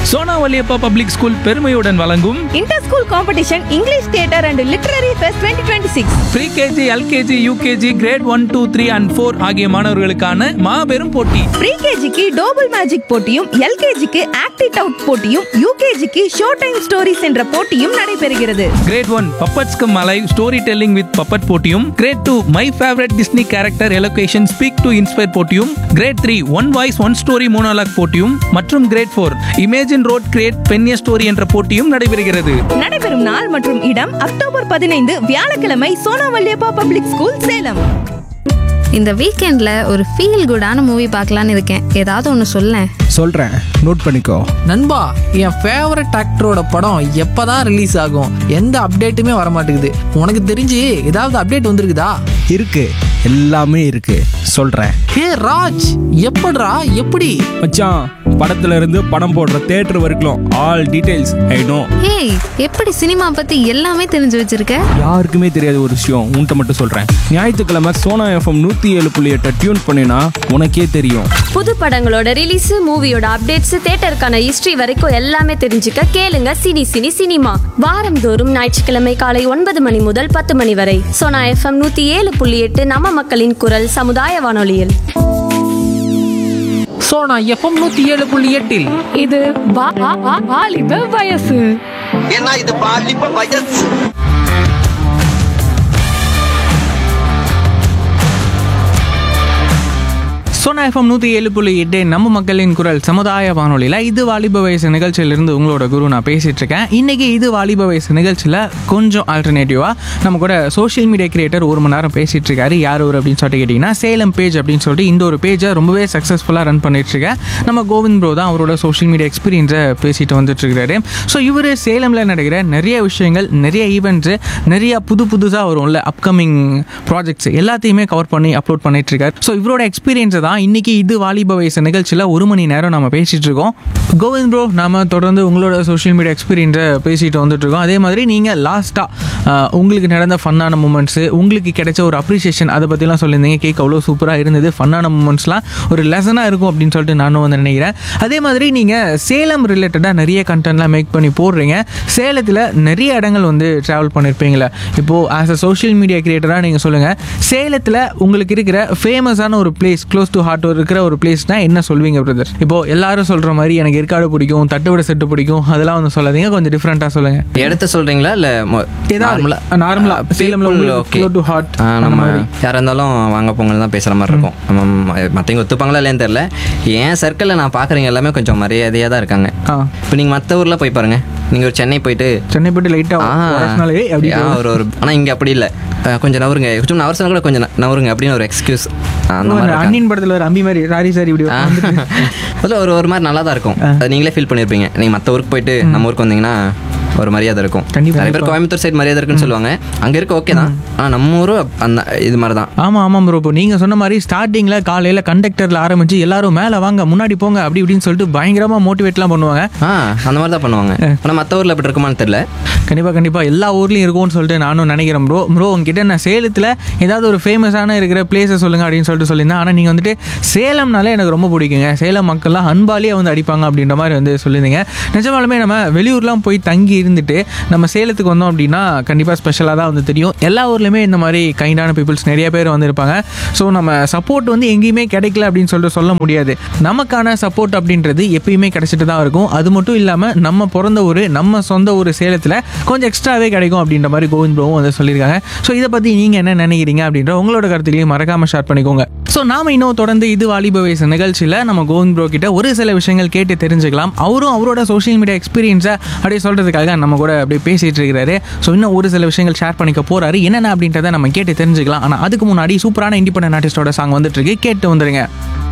Sona Valliappa public school பெருமையுடன் வழங்கும் inter school competition English theatre and literary fest twenty twenty six pre KG LKG UKG grade one two three and four ஆகிய மாணவர்களுக்கான மாபெரும் போட்டி pre கேஜிக்கு டோபிள் magic போட்டியும் எல்கேஜிக்கு ஆக்டிட் out போட்டியும் யூகேஜிக்கு ஷோ டைம் ஸ்டோரிஸ் என்ற போட்டியும் நடைபெறுகிறது grade one puppets come alive story telling with puppet போட்டியும் grade two my favourite Disney character elocution speak to inspire போட்டியும் grade three one voice one story monologue போட்டியும் மற்றும் grade four imagine wrote create பென்ய story என்ற போட்டியும் நடைபெறுகிறது நடைபெறும் நாள் மற்றும் இடம் அக்டோபர் பதினைந்து வியாழக்கிழமை சோனா வல்லியப்பா பப்ளிக் ஸ்கூல் சேலம் இந்த வீக்கெண்ட்ல ஒரு ஃபீல் குடான மூவி பார்க்கலான்னு இருக்கேன் ஏதாவது ஒன்று சொல்லேன் சொல்கிறேன் நோட் பண்ணிக்கோ நண்பா என் ஃபேவரட் ஆக்டரோட படம் எப்பதான் ரிலீஸ் ஆகும் எந்த அப்டேட்டுமே வர மாட்டேங்குது உனக்கு தெரிஞ்சு ஏதாவது அப்டேட் வந்திருக்குதா இருக்கு எல்லாமே இருக்கு சொல்கிறேன் ஹே ராஜ் எப்படிடா எப்படி மச்சான் படத்துல இருந்து படம் போடுற தேட்டர் வரைக்கும் ஆல் டீடைல்ஸ் ஐ நோ ஏய் எப்படி சினிமா பத்தி எல்லாமே தெரிஞ்சு வச்சிருக்க யாருக்குமே தெரியாத ஒரு விஷயம் உன்கிட்ட மட்டும் சொல்கிறேன் ஞாயிற்றுக்கிழமை சோனா எஃப்எம் நூற்றி ஏழு புள்ளி எட்டை டியூன் பண்ணினா உனக்கே தெரியும் புது படங்களோட ரிலீஸ் மூவியோட அப்டேட்ஸ் தேட்டருக்கான ஹிஸ்டரி வரைக்கும் எல்லாமே தெரிஞ்சுக்க கேளுங்க சினி சினி சினிமா வாரந்தோறும் ஞாயிற்றுக்கிழமை காலை ஒன்பது மணி முதல் பத்து மணி வரை சோனா எஃப்எம் நூத்தி ஏழு புள்ளி எட்டு நம்ம மக்களின் குரல் சமுதாய வானொலியில் சோனா எஃப்எம் நூத்தி ஏழு புள்ளி எட்டில் இது வாலிப வயசு ஏன்னா இது பாலிப்ப வயசு சோனா எஃப்எம் நூற்றி ஏழு புள்ளி எட்டு நம்ம மக்களின் குரல் சமுதாய வானொலியில் இது வாலிப வயசு நிகழ்ச்சியிலிருந்து உங்களோட குரு நான் பேசிட்டு இருக்கேன் இன்னைக்கு இது வாலிப வயசு நிகழ்ச்சியில் கொஞ்சம் ஆல்டர்னேட்டிவாக நம்ம கூட சோஷியல் மீடியா கிரியேட்டர் ஒரு மணி நேரம் பேசிட்டு இருக்காரு யார் ஒரு அப்படின்னு சொல்லிட்டு கேட்டிங்கன்னா சேலம் பேஜ் அப்படின்னு சொல்லிட்டு இந்த ஒரு பேஜை ரொம்பவே சக்ஸஸ்ஃபுல்லாக ரன் பண்ணிட்டு இருக்கேன் நம்ம கோவிந்த் ப்ரோ தான் அவரோட சோஷியல் மீடியா எக்ஸ்பீரியன்ஸை பேசிட்டு வந்துட்டு இருக்காரு ஸோ இவர் சேலமில் நடக்கிற நிறைய விஷயங்கள் நிறைய ஈவெண்ட்ஸு நிறைய புது புதுசாக வரும்ல அப்கமிங் ப்ராஜெக்ட்ஸ் எல்லாத்தையுமே கவர் பண்ணி அப்லோட் பண்ணிட்டு இருக்காரு ஸோ இவரோட எக்ஸ்பீரியன்ஸை தான் இன்னைக்கு இது வாலிப வயசு நிகழ்ச்சியில் ஒரு மணி நேரம் நம்ம பேசிட்டு இருக்கோம் கோவிந்த் ப்ரோ நாம தொடர்ந்து உங்களோட சோஷியல் மீடியா எக்ஸ்பீரியன்ஸை பேசிட்டு வந்துட்டு இருக்கோம் அதே மாதிரி நீங்கள் லாஸ்ட்டாக உங்களுக்கு நடந்த ஃபன்னான மூமெண்ட்ஸு உங்களுக்கு கிடைச்ச ஒரு அப்ரிசியேஷன் அதை பற்றிலாம் சொல்லியிருந்தீங்க கேக் அவ்வளோ சூப்பராக இருந்தது ஃபன்னான மூமெண்ட்ஸ்லாம் ஒரு லெசனாக இருக்கும் அப்படின்னு சொல்லிட்டு நானும் வந்து நினைக்கிறேன் அதே மாதிரி நீங்கள் சேலம் ரிலேட்டடாக நிறைய கண்டென்ட்லாம் மேக் பண்ணி போடுறீங்க சேலத்தில் நிறைய இடங்கள் வந்து ட்ராவல் பண்ணியிருப்பீங்களே இப்போது ஆஸ் அ சோஷியல் மீடியா கிரியேட்டராக நீங்கள் சொல்லுங்கள் சேலத்தில் உங்களுக்கு இருக்கிற ஃபேமஸான ஒரு பிளேஸ் க்ளோஸ் டு ஹார்ட் இருக்கிற ஒரு பிளேஸ்னால் என்ன சொல்வீங்க பிரதர் இப்போது எல்லாரும் சொல்கிற மாதிரி எனக்கு ஏற்காடு பிடிக்கும் தட்டுவிட செட்டு பிடிக்கும் அதெல்லாம் வந்து சொல்லாதீங்க கொஞ்சம் டிஃப்ரெண்ட்டாக சொல்லுங்கள் இடத்த சொல்றீங்களா இல்ல மொ- ஏதாவது, நார்மலா நார்மலா, ஆ, சேலம்ல people, உங்களுக்கு okay. close to heart ஆ, அந்த நம்ம மாதிரி. யாரா இருந்தாலும் வாங்க பொங்கல் தான் பேசுற மாதிரி இருக்கும் நம்ம ம- மத்தவங்க ஒத்துப்பாங்களா இல்லையான்னு தெரியல என் சர்க்கிளில் நான் பார்க்குறவங்க எல்லாமே கொஞ்சம் மரியாதையாக தான் இருக்காங்க ஆ. இப்போ நீங்கள் மற்ற ஊரில் போய் பாருங்க நீங்கள் ஒரு சென்னை போயிட்டு சென்னை போயிட்டு லைட்டாக அப்படி ஆ, ஒரு ஒரு ஆனால் இங்கே அப்படி இல்லை கொஞ்சம் நவருங்க கொஞ்சம் நவர சொன்னா கூட கொஞ்சம் ந- நவருங்க அப்படின்னு ஒரு எக்ஸ்கியூஸ் அந்த மாதிரி இருக்காங்க. அண்ணின் படத்தில் ஒரு அம்பி மாதிரி ராரி சார் இப்படி ஆ. வந்துட்டு முதல்ல ஒரு ஒரு மாதிரி நல்லா தான் இருக்கும் அது நீங்களே ஃபீல் பண்ணியிருப்பீங்க நீங்கள் மற்ற ஊருக்கு போயிட்டு நம்ம ஊருக்கு வந்தீங்கன்னா ஒரு மரியாதை இருக்கும் கண்டிப்பா, நிறைய பேர் கண்டிப்பா. கோயம்புத்தூர் சைடு மரியாதை இருக்குன்னு சொல்லுவாங்க அங்கே இருக்க ஓகே தான் ஆனால் நம்ம ஊரும் அப்- அந்த இது மாதிரி தான் ஆமாம் ஆமாம் ப்ரோ இப்போ நீங்கள் சொன்ன மாதிரி ஸ்டார்டிங்கில் காலையில் கண்டக்டரில் ஆரம்பிச்சு எல்லாரும் மேலே வாங்க முன்னாடி போங்க அப்படி இப்படின்னு சொல்லிட்டு பயங்கரமாக மோட்டிவேட்லாம் பண்ணுவாங்க ஆ அந்த மாதிரி தான் பண்ணுவாங்க ஆனால் மற்ற ஊரில் அப்படி இருக்குமான்னு தெரியல கண்டிப்பாக கண்டிப்பாக எல்லா ஊர்லேயும் இருக்கும்னு சொல்லிட்டு நானும் நினைக்கிறேன் ப்ரோ ப்ரோ உங்ககிட்ட நான் சேலத்தில் ஏதாவது ஒரு ஃபேமஸான இருக்கிற பிளேஸை சொல்லுங்கள் அப்படின்னு சொல்லிட்டு சொல்லியிருந்தேன் ஆனால் நீங்கள் வந்துட்டு சேலம்னாலே எனக்கு ரொம்ப பிடிக்குங்க சேலம் மக்கள்லாம் அன்பாலேயே வந்து அடிப்பாங்க அப்படின்ற மாதிரி வந்து சொல்லியிருந்தீங்க நிஜமாலுமே நம்ம வெளியூர்லாம் போய் தங்கி இருந்துட்டு நம்ம சேலத்துக்கு வந்தோம் அப்படின்னா கண்டிப்பாக ஸ்பெஷலாக தான் வந்து தெரியும் எல்லா ஊர்லேயுமே இந்த மாதிரி கைண்டான பீப்புள்ஸ் நிறைய பேர் வந்து இருப்பாங்க ஸோ நம்ம சப்போர்ட் வந்து எங்கேயுமே கிடைக்கல அப்படின்னு சொல்லிட்டு சொல்ல முடியாது நமக்கான சப்போர்ட் அப்படின்றது எப்பயுமே கிடைச்சிட்டு தான் இருக்கும் அது மட்டும் இல்லாமல் நம்ம பிறந்த ஊர் நம்ம சொந்த ஊர் சேலத்தில் கொஞ்சம் எக்ஸ்ட்ராவே கிடைக்கும் அப்படின்ற மாதிரி கோவிந்த் ப்ரோவும் வந்து சொல்லியிருக்காங்க ஸோ இதை பற்றி நீங்கள் என்ன நினைக்கிறீங்க அப்படின்ற உங்களோட கருத்துக்களையும் மறக்காமல் ஷேர் பண்ணிக்கோங்க ஸோ நாம இன்னும் தொடர்ந்து இது வாலிப வயசு நிகழ்ச்சியில் நம்ம கோவிந்த் ப்ரோ கிட்ட ஒரு சில விஷயங்கள் கேட்டு தெரிஞ்சுக்கலாம் அவரும் அவரோட சோஷியல் மீடியா எக்ஸ்பீரியன்ஸை அப்படியே சொல்கிறதுக்காக நம்ம கூட அப்படியே பேசிகிட்டு இருக்கிறாரு ஸோ இன்னும் ஒரு சில விஷயங்கள் ஷேர் பண்ணிக்க போகிறாரு என்னென்ன அப்படின்றத நம்ம கேட்டு தெரிஞ்சுக்கலாம் ஆனால் அதுக்கு முன்னாடி சூப்பரான இண்டிபெண்டன்ட் ஆர்டிஸ்டோட சாங் வந்துட்டு இருக்கு கேட்டு வந்துருங்க